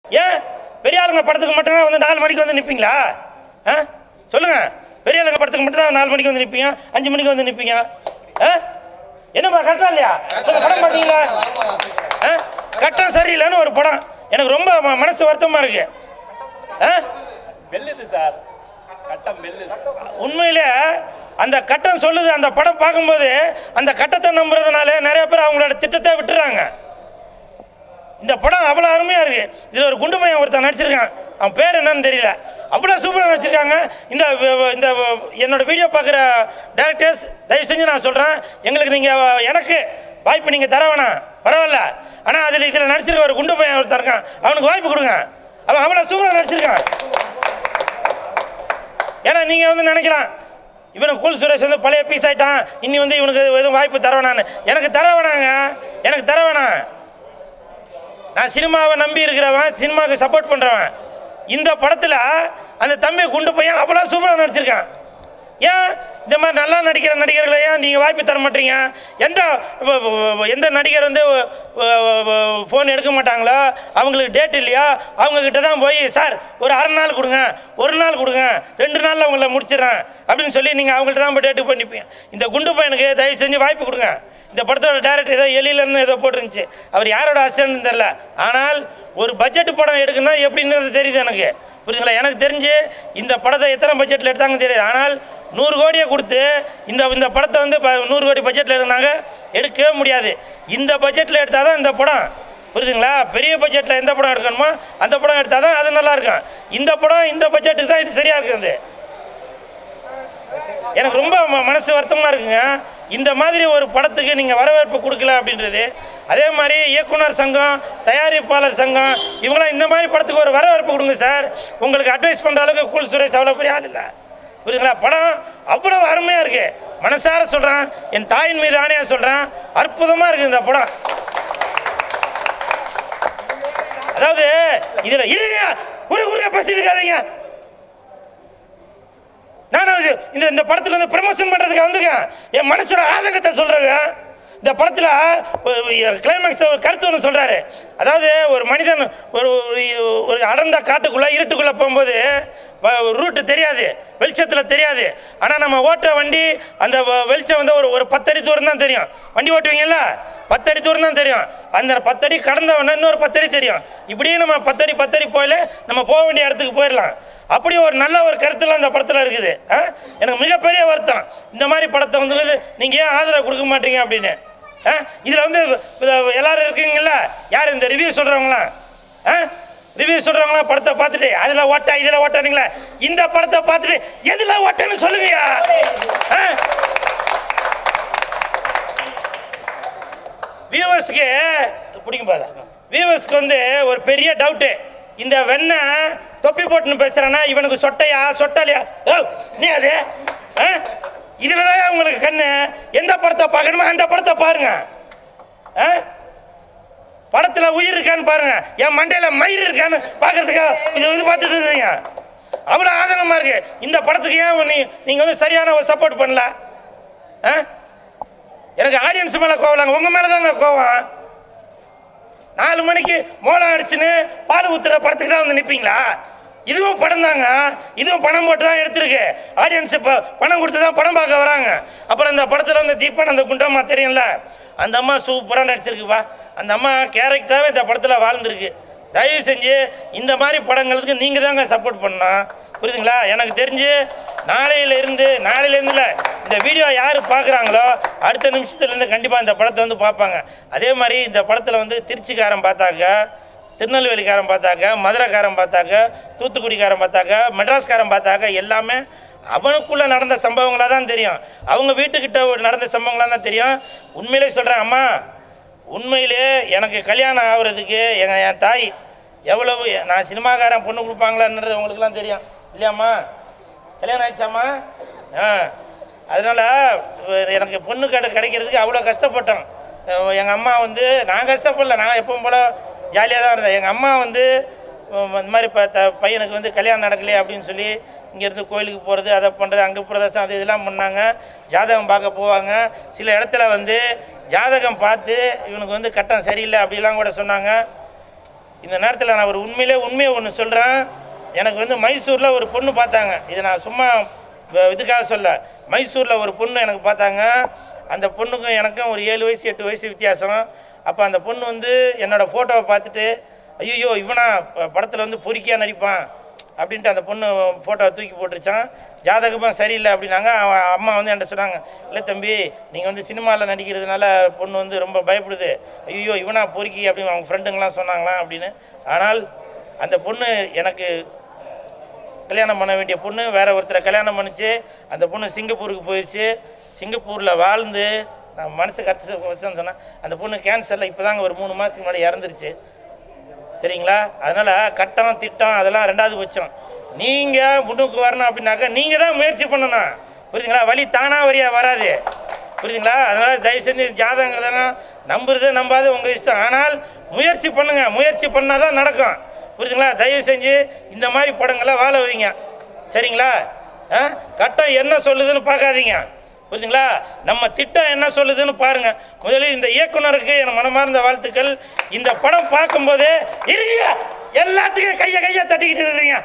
ஏன் பெரிய ஆளுங்க படத்துக்கு மட்டும்தான் வந்து நாலு மணிக்கு வந்து நிற்பீங்களா ஆ சொல்லுங்க பெரிய ஆளுங்க படத்துக்கு மட்டும்தான் நாலு மணிக்கு வந்து நிற்பீங்க அஞ்சு மணிக்கு வந்து நிற்பீங்க ஆ என்னப்பா கரெக்டா இல்லையா நீங்க படம் பார்த்தீங்களா ஆ கட்டம் சரியில்லைன்னு ஒரு படம் எனக்கு ரொம்ப ம- மனசு வருத்தமா இருக்கு ஆ மெல்லுது சார் கட்டம் மெல்லுது உண்மையிலே அந்த கட்டம் சொல்லுது அந்த படம் பார்க்கும்போது அந்த கட்டத்தை நம்புறதுனால நிறைய பேர் அவங்களோட திட்டத்தை விட்டுறாங்க இந்த படம் அவ்வளோ அருமையாக இருக்கு இதில் ஒரு குண்டு பையன் ஒருத்தன் நடிச்சிருக்கான் அவன் பேர் என்னன்னு தெரியல அவ்வளோ சூப்பராக நடிச்சிருக்காங்க இந்த வ- வ- இந்த வ- என்னோட வீடியோ பார்க்குற டேரக்டர்ஸ் தயவு செஞ்சு நான் சொல்கிறேன் எங்களுக்கு நீங்கள் எனக்கு வாய்ப்பு நீங்கள் தர வேணாம் பரவாயில்ல ஆனால் அதில் இதில் நடிச்சிருக்க ஒரு குண்டு பையன் ஒருத்தன் இருக்கான் அவனுக்கு வாய்ப்பு கொடுங்க அவன் அவ்வளோ சூப்பராக நடிச்சிருக்கான் ஏன்னா நீங்கள் வந்து நினைக்கலாம் இவனுக்கு குல் சுரேஷ் வந்து பழைய பீஸ் ஆயிட்டான் இனி வந்து இவனுக்கு எதுவும் வாய்ப்பு தர வேணான்னு எனக்கு தர வேணாங்க எனக்கு தர வேணாம் நான் சினிமாவை நம்பி இருக்கிறவன் சினிமாவுக்கு சப்போர்ட் பண்ணுறவன் இந்த படத்தில் அந்த தம்பி குண்டு பையன் அவ்வளோ சூப்பராக நடிச்சிருக்கான் ஏன் இந்த மாதிரி நல்லா நடிக்கிற நடிகர்களை ஏன் நீங்கள் வாய்ப்பு தர மாட்டீங்க எந்த வ- வ- எந்த நடிகர் வந்து ஃபோன் எடுக்க மாட்டாங்களோ அவங்களுக்கு டேட் இல்லையா அவங்க கிட்ட தான் போய் சார் ஒரு அரை நாள் கொடுங்க ஒரு நாள் கொடுங்க ரெண்டு நாளில் உங்களை முடிச்சிடுறேன் அப்படின்னு சொல்லி நீங்கள் அவங்கள்ட்ட தான் போய் டேட்டு பண்ணிப்பீங்க இந்த குண்டு பையனுக்கு தயவு செஞ்சு வாய்ப்பு கொடுங்க இந்த படத்தோட டேரக்டர் ஏதோ எலிலன்னு ஏதோ போட்டிருந்துச்சு அவர் யாரோட அசிஸ்டன்ட்னு தெரில ஆனால் ஒரு பட்ஜெட் படம் எடுக்குன்னா எப்படின்னு தெரியுது எனக்கு புரியுதுங்களா எனக்கு தெரிஞ்சு இந்த படத்தை எத்தனை பட்ஜெட்டில் எடுத்தாங்கன்னு தெரியாது ஆனால் நூறு கோடியை கொடுத்து இந்த இந்த படத்தை வந்து ப- நூறு கோடி பட்ஜெட்டில் எடுத்தாங்க எடுக்கவே முடியாது இந்த பட்ஜெட்டில் எடுத்தால் தான் இந்த படம் புரியுதுங்களா பெரிய பட்ஜெட்டில் எந்த படம் எடுக்கணுமோ அந்த படம் எடுத்தால் தான் அது நல்லா இருக்கும் இந்த படம் இந்த பட்ஜெட்டுக்கு தான் இது சரியாக இருக்குது எனக்கு ரொம்ப ம- மனசு வருத்தமாக இருக்குங்க இந்த மாதிரி ஒரு படத்துக்கு நீங்கள் வரவேற்பு கொடுக்கல அப்படின்றது அதே மாதிரி இயக்குனர் சங்கம் தயாரிப்பாளர் சங்கம் இவங்களாம் இந்த மாதிரி படத்துக்கு ஒரு வரவேற்பு கொடுங்க சார் உங்களுக்கு அட்வைஸ் பண்ணுற அளவுக்கு கூல் சுரேஷ் அவ்வளோ பெரிய ஆள் இல்லை புரியுதுங்களா படம் அவ்வளோ அருமையாக இருக்குது மனசார சொல்கிறேன் என் தாயின் மீது ஆணையாக சொல்கிறேன் அற்புதமாக இருக்குது இந்த படம் அதாவது இதில் இருங்க குறு குறுக்க பேசிட்டு இருக்காதீங்க நானும் இது- இந்த இந்த படத்துக்கு வந்து ப்ரமோஷன் பண்ணுறதுக்கு வந்திருக்கேன் என் மனசோட ஆதங்கத்தை சொல்கிறேங்க இந்த படத்தில் கிளைமேக்ஸ் ஒரு கருத்து ஒன்று சொல்கிறாரு அதாவது ஒரு மனிதன் ஒரு ஒரு- ஒரு அடர்ந்த காட்டுக்குள்ளே இருட்டுக்குள்ளே போகும்போது ரூட்டு தெரியாது வெளிச்சத்தில் தெரியாது ஆனால் நம்ம ஓட்டுற வண்டி அந்த வ- வெளிச்சம் வந்து ஒரு ஒரு பத்தடி தூரம் தான் தெரியும் வண்டி ஓட்டுவீங்கல்ல பத்தடி தூரம் தான் தெரியும் அந்த பத்தடி கடந்தவொடனே இன்னொரு பத்தடி தெரியும் இப்படியே நம்ம பத்தடி பத்தடி போயில நம்ம போக வேண்டிய இடத்துக்கு போயிடலாம் அப்படி ஒரு நல்ல ஒரு கருத்துலாம் அந்த படத்தில் இருக்குது ஆ? எனக்கு மிகப்பெரிய வருத்தம் இந்த மாதிரி படத்தை வந்து நீங்கள் ஏன் ஆதரவு கொடுக்க மாட்டீங்க அப்படின்னு இதில் வந்து இது எல்லாரும் இருக்கீங்கல்ல யார் இந்த ரிவ்யூ சொல்கிறவங்களாம் ஆ ரிவ்யூ சொல்கிறவங்களாம் படத்தை பார்த்துட்டு அதில் ஓட்டா இதில் ஓட்டானுங்களா இந்த படத்தை பார்த்துட்டு எதில் ஓட்டன்னு சொல்லுங்கய்யா ஆ வியூவர்ஸ்க்கு பிடிக்கும் பாதா வியூவர்ஸ்க்கு வந்து ஒரு பெரிய டவுட்டு இந்த வெண்ணெய் தொப்பி போட்டுன்னு பேசுகிறானா இவனுக்கு சொட்டையா சொட்டலையா ஓ நீ அது ஆ இதில் தான் உங்களுக்கு கண்ணு எந்த படத்தை பார்க்கணுமோ அந்த படத்தை பாருங்க ஆ படத்தில் உயிர் இருக்கான்னு பாருங்க என் மண்டையில் மயிர் இருக்கான்னு பார்க்கறதுக்கு இது வந்து பார்த்துட்டு இருந்தீங்க அவ்வளோ ஆதங்கமாக இருக்கு இந்த படத்துக்கு ஏன் நீ நீங்கள் வந்து சரியான ஒரு சப்போர்ட் பண்ணல ஆ எனக்கு ஆடியன்ஸ் மேலே கோவலாங்க உங்கள் மேலே தாங்க கோவம் நாலு மணிக்கு மோளம் அடிச்சுன்னு பால் ஊத்துற படத்துக்கு தான் வந்து நிற்பீங்களா இதுவும் படம் தாங்க இதுவும் பணம் போட்டு தான் எடுத்திருக்கு ஆடியன்ஸ் இப்போ பணம் கொடுத்து தான் படம் பார்க்க வராங்க அப்புறம் இந்த படத்தில் வந்து தீபன் அந்த குண்டம்மா தெரியும்ல அந்த அம்மா சூப்பராக நடிச்சிருக்குப்பா அந்த அம்மா கேரக்டராகவே இந்த படத்தில் வாழ்ந்துருக்கு தயவு செஞ்சு இந்த மாதிரி படங்களுக்கு நீங்கள் தாங்க சப்போர்ட் பண்ணணும் புரியுதுங்களா எனக்கு தெரிஞ்சு நாளையில இருந்து நாளையில இருந்து இல்ல, இந்த வீடியோ யார் பார்க்குறாங்களோ அடுத்த நிமிஷத்துலேருந்து கண்டிப்பாக இந்த படத்தை வந்து பார்ப்பாங்க அதே மாதிரி இந்த படத்தில் வந்து திருச்சிக்காரன் பார்த்தாக்க திருநெல்வேலிக்காரன் பார்த்தாக்க மதுரைக்காரன் பார்த்தாக்க தூத்துக்குடிக்காரன் பார்த்தாக்க மெட்ராஸ்காரன் பார்த்தாக்க எல்லாமே அவனுக்குள்ளே நடந்த சம்பவங்களாக தான் தெரியும் அவங்க வீட்டுக்கிட்ட ஒரு நடந்த சம்பவங்களாக தான் தெரியும் உண்மையிலே சொல்கிறேன் அம்மா உண்மையிலே எனக்கு கல்யாணம் ஆகுறதுக்கு எங்கள் என் தாய் எவ்வளவு நான் சினிமாக்காரன் பொண்ணு கொடுப்பாங்களான்றது உங்களுக்குலாம் தெரியும் இல்லையாம்மா கல்யாணம் ஆயிடுச்சாம்மா ஆ அதனால் எனக்கு பொண்ணு கடை கிடைக்கிறதுக்கு அவ்வளோ கஷ்டப்பட்டோம் எங்கள் அம்மா வந்து நான் கஷ்டப்படல நான் எப்பவும் போல் ஜாலியாக தான் இருந்தேன் எங்கள் அம்மா வந்து உம், இந்த மாதிரி இப்போ த பையனுக்கு வந்து கல்யாணம் நடக்கலையே அப்படின்னு சொல்லி இங்கேருந்து கோயிலுக்கு போகிறது அதை பண்ணுறது அங்கே பிரதேசம் அது இதெல்லாம் பண்ணாங்க ஜாதகம் பார்க்க போவாங்க சில இடத்துல வந்து ஜாதகம் பார்த்து இவனுக்கு வந்து கட்டம் சரியில்லை அப்படிலாம் கூட சொன்னாங்க இந்த நேரத்தில் நான் ஒரு உண்மையிலே உண்மையை ஒன்று சொல்கிறேன் எனக்கு வந்து மைசூரில் ஒரு பொண்ணு பார்த்தாங்க இதை நான் சும்மா வ- இதுக்காக சொல்ல மைசூரில் ஒரு பொண்ணு எனக்கு பார்த்தாங்க அந்த பொண்ணுக்கும் எனக்கும் ஒரு ஏழு வயசு எட்டு வயசு வித்தியாசம் அப்போ அந்த பொண்ணு வந்து என்னோடய ஃபோட்டோவை பார்த்துட்டு ஐயோ இவனா படத்தில் வந்து பொறுக்கியாக நடிப்பான் அப்படின்ட்டு அந்த பொண்ணு ஃபோட்டோவை தூக்கி போட்டுருச்சான் ஜாதகமாக சரியில்லை அப்படின்னாங்க அவன் அம்மா வந்து என்கிட்ட சொன்னாங்க இல்லை தம்பி நீங்கள் வந்து சினிமாவில் நடிக்கிறதுனால பொண்ணு வந்து ரொம்ப பயப்படுது ஐயோ இவனா பொறுக்கி அப்படின்னு அவங்க ஃப்ரெண்டுங்களாம் சொன்னாங்களாம் அப்படின்னு ஆனால் அந்த பொண்ணு எனக்கு கல்யாணம் பண்ண வேண்டிய பொண்ணு வேற ஒருத்தரை கல்யாணம் பண்ணிச்சு அந்த பொண்ணு சிங்கப்பூருக்கு போயிடுச்சு சிங்கப்பூரில் வாழ்ந்து நான் மனசுக்கு அர்த்த வச்சு சொன்னேன் அந்த பொண்ணு கேன்சரில் இப்போ தாங்க ஒரு மூணு மாதத்துக்கு முன்னாடி இறந்துருச்சு சரிங்களா அதனால் கட்டம் திட்டம் அதெல்லாம் ரெண்டாவது பட்சம் நீங்கள் முன்னுக்கு வரணும் அப்படின்னாக்கா நீங்கள் தான் முயற்சி பண்ணணும் புரியுதுங்களா வழி தானா வழியா வராது புரியுதுங்களா அதனால் தயவு செஞ்சு ஜாதகங்கிறதெல்லாம் நம்புறது நம்பாது உங்கள் இஷ்டம் ஆனால் முயற்சி பண்ணுங்க முயற்சி பண்ணால் தான் நடக்கும் புரியுதுங்களா தயவு செஞ்சு இந்த மாதிரி படங்களை வாழ வைங்க சரிங்களா ஆ கட்டம் என்ன சொல்லுதுன்னு பார்க்காதீங்க புரியுதுங்களா நம்ம திட்டம் என்ன சொல்லுதுன்னு பாருங்க முதலில் இந்த இயக்குனருக்கு என் மனமார்ந்த வாழ்த்துக்கள் இந்த படம் பார்க்கும்போது இருங்க எல்லாத்துக்கும் கையை கையை தட்டிக்கிட்டு இருக்கீங்க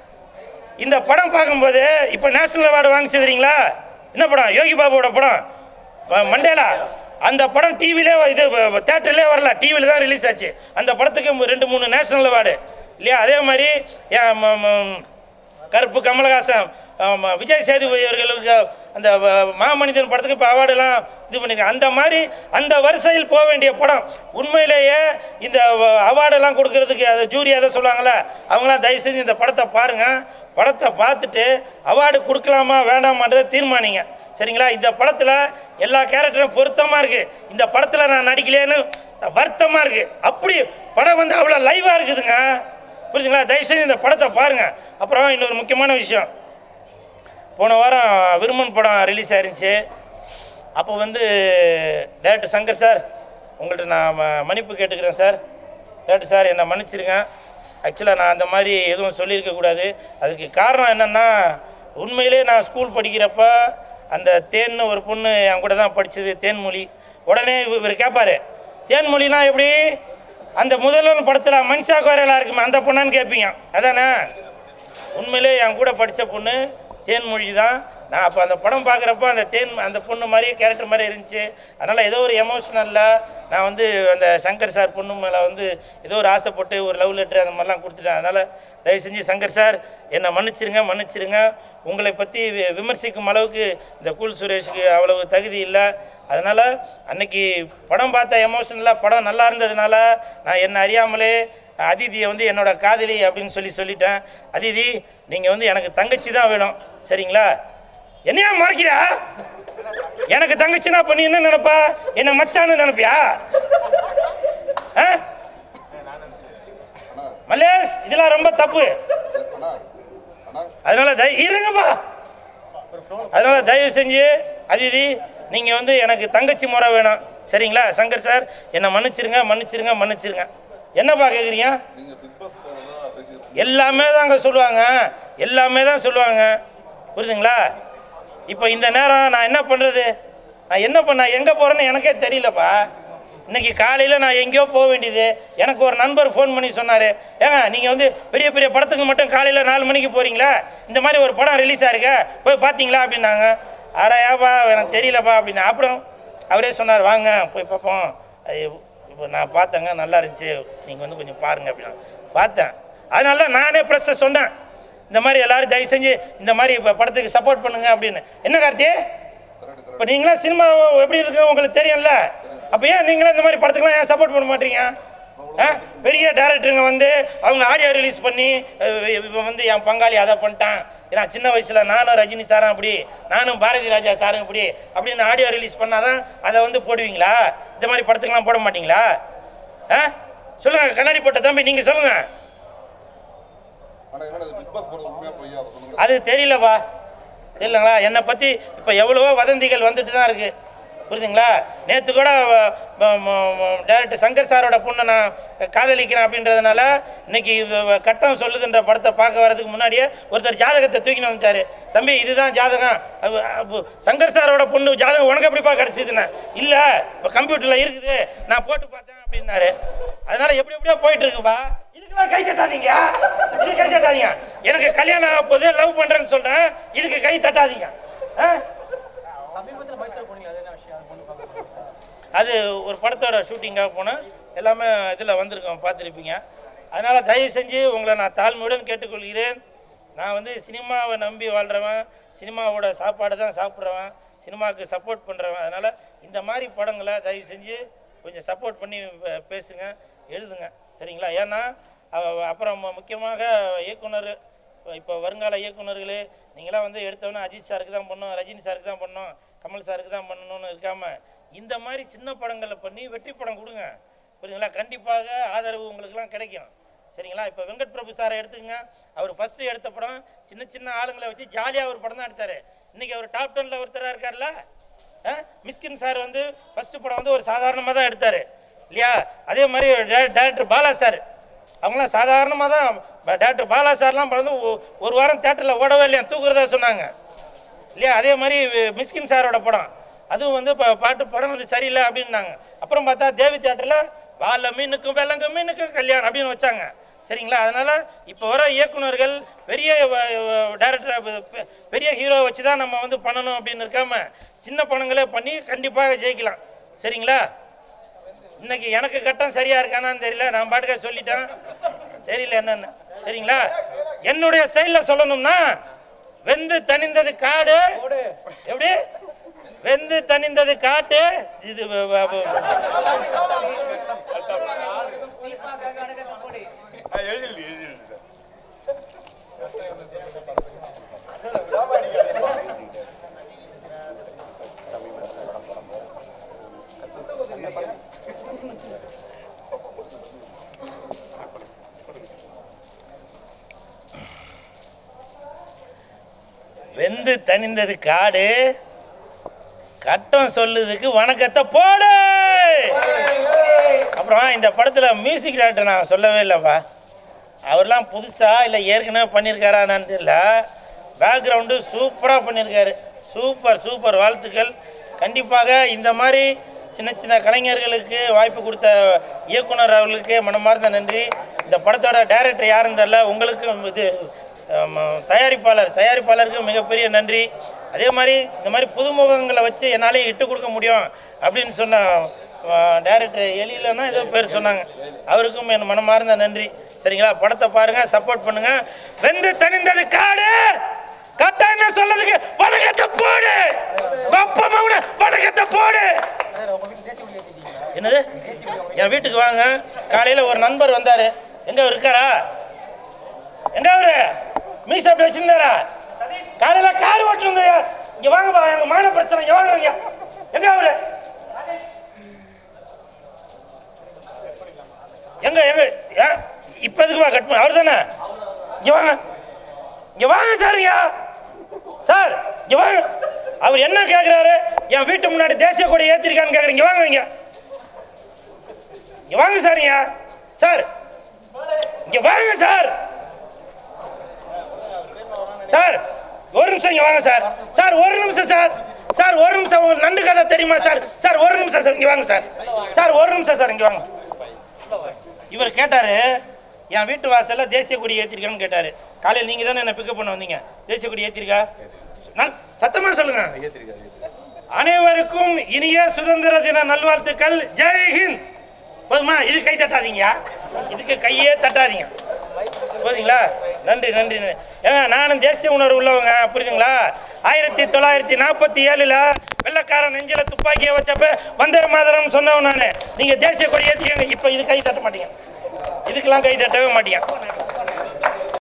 இந்த படம் பார்க்கும்போது இப்போ நேஷனல் அவார்டு வாங்கிச்சு தெரியுங்களா என்ன படம் யோகி பாபுவோட படம் ம- மண்டேலா அந்த படம் டிவிலே இது தேட்டர்லேயே வரல டிவியில் தான் ரிலீஸ் ஆச்சு அந்த படத்துக்கு மு- ரெண்டு மூணு நேஷனல் அவார்டு இல்லையா அதே மாதிரி ஏன் ம- ம- கருப்பு கமலஹாசன் ஆமா, விஜய் சேதுபதி அவர்களுக்கு அந்த வ- மாமனிதன் படத்துக்கு இப்போ அவார்டெல்லாம் இது பண்ணிருக்காங்க அந்த மாதிரி அந்த வரிசையில் போக வேண்டிய படம் உண்மையிலேயே இந்த வ- அவார்டெல்லாம் கொடுக்கறதுக்கு அது ஜூரி அதை சொல்லுவாங்கள்ல அவங்களாம் தயவு செஞ்சு இந்த படத்தை பாருங்கள் படத்தை பார்த்துட்டு அவார்டு கொடுக்கலாமா வேண்டாமான்றதை தீர்மானிங்க சரிங்களா இந்த படத்தில் எல்லா கேரக்டரும் பொருத்தமாக இருக்குது இந்த படத்தில் நான் நடிக்கலையேன்னு வருத்தமாக இருக்குது அப்படி படம் வந்து அவ்வளோ லைவாக இருக்குதுங்க புரியுதுங்களா தயவு செஞ்சு இந்த படத்தை பாருங்கள் அப்புறம் இன்னொரு முக்கியமான விஷயம் போன வாரம் விருமன் படம் ரிலீஸ் ஆயிருந்துச்சு அப்போ வந்து டேரக்டர் சங்கர் சார் உங்கள்கிட்ட நான் ம- மன்னிப்பு கேட்டுக்கிறேன் சார் டேரக்டர் சார் என்னை மன்னிச்சிருங்க ஆக்சுவலாக நான் அந்த மாதிரி எதுவும் சொல்லியிருக்கக்கூடாது அதுக்கு காரணம் என்னென்னா உண்மையிலே நான் ஸ்கூல் படிக்கிறப்ப அந்த தேன்னு ஒரு பொண்ணு என் கூட தான் படித்தது தேன்மொழி உடனே இவ- இவர் கேட்பாரு தேன்மொழிலாம் எப்படி அந்த முதல்வன் படத்தில் மனிஷா கோரையெல்லாம் இருக்குமே அந்த பொண்ணான்னு கேட்பீங்க அதானே உண்மையிலே என் கூட படித்த பொண்ணு தேன்மொழி தான் நான் அப்போ அந்த படம் பார்க்குறப்ப அந்த தேன் அந்த பொண்ணு மாதிரியே கேரக்டர் மாதிரி இருந்துச்சு அதனால் ஏதோ ஒரு எமோஷனலில் நான் வந்து அந்த சங்கர் சார் பொண்ணு மேலே வந்து ஏதோ ஒரு ஆசைப்பட்டு ஒரு லவ் லெட்டர் அந்த மாதிரிலாம் கொடுத்துட்டேன் அதனால் தயவு செஞ்சு சங்கர் சார் என்னை மன்னிச்சிருங்க மன்னிச்சிருங்க உங்களை பற்றி வி- விமர்சிக்கும் அளவுக்கு இந்த கூல் சுரேஷுக்கு அவ்வளவு தகுதி இல்லை அதனால் அன்னைக்கு படம் பார்த்த எமோஷனலாக படம் நல்லா இருந்ததுனால நான் என்னை அறியாமலே அதிதியை வந்து என்னோட காதலி அப்படின்னு சொல்லி சொல்லிட்டேன் அதிதி நீங்கள் வந்து எனக்கு தங்கச்சி தான் வேணும் சரிங்களா என்னையா மறைக்கிறா எனக்கு தங்கச்சினா பண்ணி என்ன நினைப்பா என்ன மச்சான்னு நினைப்பியா ஆ? மல்லேஷ் இதெல்லாம் ரொம்ப தப்பு அதனால தய இருங்கப்பா அதனால தயவு செஞ்சு அதிதி நீங்கள் வந்து எனக்கு தங்கச்சி முறை வேணும் சரிங்களா சங்கர் சார் என்னை மன்னிச்சிருங்க மன்னிச்சிருங்க மன்னிச்சிருங்க என்னப்பா கேட்குறீங்க எல்லாமே தாங்க சொல்லுவாங்க எல்லாமே தான் சொல்லுவாங்க புரியுதுங்களா இப்போ இந்த நேரம் நான் என்ன பண்ணுறது நான் என்ன பண்ண எங்கே போகிறேன்னு எனக்கே தெரியலப்பா இன்னைக்கு காலையில் நான் எங்கேயோ போக வேண்டியது எனக்கு ஒரு நண்பர் ஃபோன் பண்ணி சொன்னார் ஏங்க நீங்கள் வந்து பெரிய பெரிய படத்துக்கு மட்டும் காலையில் நாலு மணிக்கு போகிறீங்களா இந்த மாதிரி ஒரு படம் ரிலீஸ் ஆயிருக்க போய் பார்த்தீங்களா அப்படின்னாங்க அட ஏப்பா எனக்கு தெரியலப்பா அப்படின்னு அப்புறம் அவரே சொன்னார் வாங்க போய் பார்ப்போம் அது இப்போ நான் பார்த்தேங்க நல்லா இருந்துச்சு நீங்கள் வந்து கொஞ்சம் பாருங்க அப்படின்னா பார்த்தேன் அதனால தான் நானே ப்ரெஸ்ஸை சொன்னேன் இந்த மாதிரி எல்லாரும் தயவு செஞ்சு இந்த மாதிரி இப்போ படத்துக்கு சப்போர்ட் பண்ணுங்க அப்படின்னு என்ன கார்த்தி இப்போ நீங்களாம் சினிமா எப்படி இருக்கு உங்களுக்கு தெரியும்ல அப்போ ஏன் நீங்களும் இந்த மாதிரி படத்துக்குலாம் ஏன் சப்போர்ட் பண்ண மாட்டீங்க ஆ? பெரிய டேரக்டருங்க வந்து அவங்க ஆடியோ ரிலீஸ் பண்ணி இப்போ வந்து என் பங்காளி அதை பண்ணிட்டான் ஏன்னா சின்ன வயசில் நானும் ரஜினி சாரும் அப்படி நானும் பாரதி ராஜா சாரும் இப்படி அப்படின்னு ஆடியோ ரிலீஸ் பண்ணாதான் அதை வந்து போடுவீங்களா இந்த மாதிரி படத்துக்கெல்லாம் போட மாட்டீங்களா ஆ சொல்லுங்கள் கண்ணாடி போட்ட தம்பி நீங்கள் சொல்லுங்கள் ஆனா என்னடா இது பிக் பாஸ் போறது உண்மையா பொய்யா அதை சொல்லுங்க அது தெரியலப்பா தெரியலங்களா என்னை பற்றி இப்போ எவ்வளவோ வதந்திகள் வந்துட்டு தான் இருக்கு புரியுதுங்களா நேற்று கூட டேரக்டர் சங்கர் சாரோட பொண்ணை நான் காதலிக்கிறேன் அப்படின்றதுனால இன்னைக்கு வ- வ- கட்டம் சொல்லுதுன்ற படத்தை பார்க்க வரதுக்கு முன்னாடியே ஒருத்தர் ஜாதகத்தை தூக்கின்னு வந்துட்டாரு தம்பி இதுதான் ஜாதகம் அப்ப- அப்போ சங்கர் சாரோட பொண்ணு ஜாதகம் உனக்கு எப்படிப்பா கிடச்சிதுன்னு இல்லை இப்போ கம்ப்யூட்டரில் இருக்குது நான் போட்டு பார்த்தேன் அப்படின்னாரு அதனால எப்படி எப்படியோ போயிட்டு இருக்குப்பா இது இதுக்கெல்லாம் கை தட்டாதீங்க இது கை தட்டாதீங்க எனக்கு கல்யாணம் ஆக போது லவ் பண்றேன்னு சொல்றேன் இதுக்கு கை தட்டாதீங்க ஆ? அது ஒரு படத்தோட ஷூட்டிங்காக போனேன் எல்லாமே இதில் வந்திருக்கோம் பார்த்துருப்பீங்க அதனால் தயவு செஞ்சு உங்களை நான் தாழ்மையுடன் கேட்டுக்கொள்கிறேன் நான் வந்து சினிமாவை நம்பி வாழ்கிறவன் சினிமாவோட சாப்பாடு தான் சாப்பிட்றவன் சினிமாவுக்கு சப்போர்ட் பண்ணுறவன் அதனால் இந்த மாதிரி படங்களை தயவு செஞ்சு கொஞ்சம் சப்போர்ட் பண்ணி பே- பேசுங்க எழுதுங்க சரிங்களா ஏன்னா அவ- அப்புறம் மு- முக்கியமாக இயக்குனர் இப்போ வருங்கால இயக்குனர்களே நீங்களாம் வந்து எடுத்தவொன்னே அஜித் சாருக்கு தான் பண்ணணும் ரஜினி சாருக்கு தான் பண்ணணும் கமல் சாருக்கு தான் பண்ணணும்னு இருக்காம இந்த மாதிரி சின்ன படங்களை பண்ணி வெற்றி படம் கொடுங்க புரியுங்களா கண்டிப்பாக ஆதரவு உங்களுக்குலாம் கிடைக்கும் சரிங்களா இப்போ வெங்கட் பிரபு சாரை எடுத்துக்கங்க அவர் ஃபஸ்ட்டு எடுத்த படம் சின்ன சின்ன ஆளுங்களை வச்சு ஜாலியாக ஒரு படம் தான் எடுத்தார் இன்னைக்கு அவர் டாப் டென்னில் ஒருத்தராக இருக்கார்ல ஆ? மிஸ்கின் சார் வந்து ஃபஸ்ட்டு படம் வந்து ஒரு சாதாரணமாக தான் எடுத்தார் இல்லையா அதே மாதிரி டேரக்டர் பாலா சார் அவங்களாம் சாதாரணமாக தான் டேரக்டர் பாலா சார்லாம் படம் வந்து ஒ- ஒரு வாரம் தேட்டரில் ஓடவே இல்லையா தூக்குறதா சொன்னாங்க இல்லையா அதே மாதிரி வி- மிஸ்கின் சாரோட படம் அதுவும் வந்து இப்போ பாட்டு படம் வந்து சரியில்லை அப்படின்னாங்க அப்புறம் பார்த்தா தேவி தேட்டரில் வாழ மீனுக்கும் வெள்ளங்க மீனுக்கும் கல்யாணம் அப்படின்னு வச்சாங்க சரிங்களா அதனால் இப்போ வர இயக்குனர்கள் பெரிய டேரக்டர் பெரிய ஹீரோ வச்சு தான் நம்ம வந்து பண்ணணும் அப்படின்னு இருக்காம சின்ன படங்களே பண்ணி கண்டிப்பாக ஜெயிக்கலாம் சரிங்களா இன்னைக்கு எனக்கு கட்டம் சரியா இருக்கானான்னு தெரியல நான் பாட்டுக்க சொல்லிட்டேன் தெரியல என்னன்னு சரிங்களா என்னுடைய ஸ்டைலில் சொல்லணும்னா வெந்து தணிந்தது காடு எப்படி வெந்து தணிந்தது காட்டு இது வ- வ- வ- எழுதி எழுதி சார் வெந்து தணிந்தது காடு கட்டம் சொல்லுதுக்கு வணக்கத்தை போடு அப்புறம் இந்த படத்தில் மியூசிக் டைரக்டர் நான் சொல்லவே இல்லைப்பா அவர்லாம் புதுசாக இல்லை ஏற்கனவே பண்ணியிருக்காரான்னு தெரியல பேக்ரவுண்டு சூப்பராக பண்ணியிருக்காரு சூப்பர் சூப்பர் வாழ்த்துக்கள் கண்டிப்பாக இந்த மாதிரி சின்ன சின்ன கலைஞர்களுக்கு வாய்ப்பு கொடுத்த இயக்குனர் அவர்களுக்கு மனமார்ந்த நன்றி இந்த படத்தோட டைரக்டர் யாருன்னு தெரியல உங்களுக்கும் இது ஆமா, தயாரிப்பாளர் தயாரிப்பாளருக்கு மிகப்பெரிய நன்றி அதே மாதிரி இந்த மாதிரி புதுமுகங்களை வச்சு என்னாலையும் இட்டு கொடுக்க முடியும் அப்படின்னு சொன்ன டைரக்டர் எழிலன்னா ஏதோ பேர் சொன்னாங்க அவருக்கும் என் மனமார்ந்த நன்றி சரிங்களா படத்தை பாருங்க சப்போர்ட் பண்ணுங்க வெந்து தணிந்தது காடு கட்டா என்ன சொல்லதுக்கு வணக்கத்தை போடு அப்பா மகன வணக்கத்தை போடு என்னது என் வீட்டுக்கு வாங்க காலையில் ஒரு நண்பர் வந்தார் எங்க அவர் இருக்காரா எங்க அவரு மீஸ் அப்படி வச்சிருந்தாரா காலையில கார் ஓட்டு வந்தாயா இங்க வாங்கப்பா எனக்கு மான பிரச்சனை இங்க வாங்க இங்க எங்க அவரு எங்க எங்க ஏ? இப்ப எதுக்குப்பா கட் பண்ண அவர் தானே இங்க வாங்க இங்க வாங்க சார் ஐயா சார் இங்க வாங்க அவர் என்ன கேக்குறாரு என் வீட்டு முன்னாடி தேசிய கொடி ஏத்திருக்கான்னு கேக்குறீங்க இங்க வாங்க இங்க இங்க வாங்க சார் ஐயா சார் இங்க வாங்க சார் சார் ஒரு நிமிஷம் இங்க வாங்க சார் சார் ஒரு நிமிஷம் சார் சார் ஒரு நிமிஷம் உங்களுக்கு நண்டு கதை தெரியுமா சார் சார் ஒரு நிமிஷம் சார் இங்க வாங்க சார் சார் ஒரு நிமிஷம் சார் இங்க வாங்க இவர் கேட்டாரு என் வீட்டு வாசல்ல தேசிய கொடி ஏத்திருக்கான்னு கேட்டாரு காலையில் நீங்க தானே என்ன பிக்கப் பண்ண வந்தீங்க தேசிய கொடி ஏத்திருக்கா நான் சத்தமா சொல்லுங்க அனைவருக்கும் இனிய சுதந்திர தின நல்வாழ்த்துக்கள் ஜெய் ஹிந்த் போதுமா இது கை தட்டாதீங்க இதுக்கு கையே தட்டாதீங்க போதுங்களா நன்றி நன்றி நன்றி. ஏங்க நானும் தேசிய உணர்வு உள்ளவங்க புரியுதுங்களா ஆயிரத்தி தொள்ளாயிரத்தி நாற்பத்தி ஏழில் வெள்ளக்காரன் நெஞ்சில துப்பாக்கியை வச்சப்ப வந்தே மாதரம் சொன்னவன் நான் நீங்கள் தேசிய கொடி ஏற்றிக்கங்க இப்போ இது கை தட்ட மாட்டீங்க இதுக்கெல்லாம் கை தட்டவே மாட்டீங்க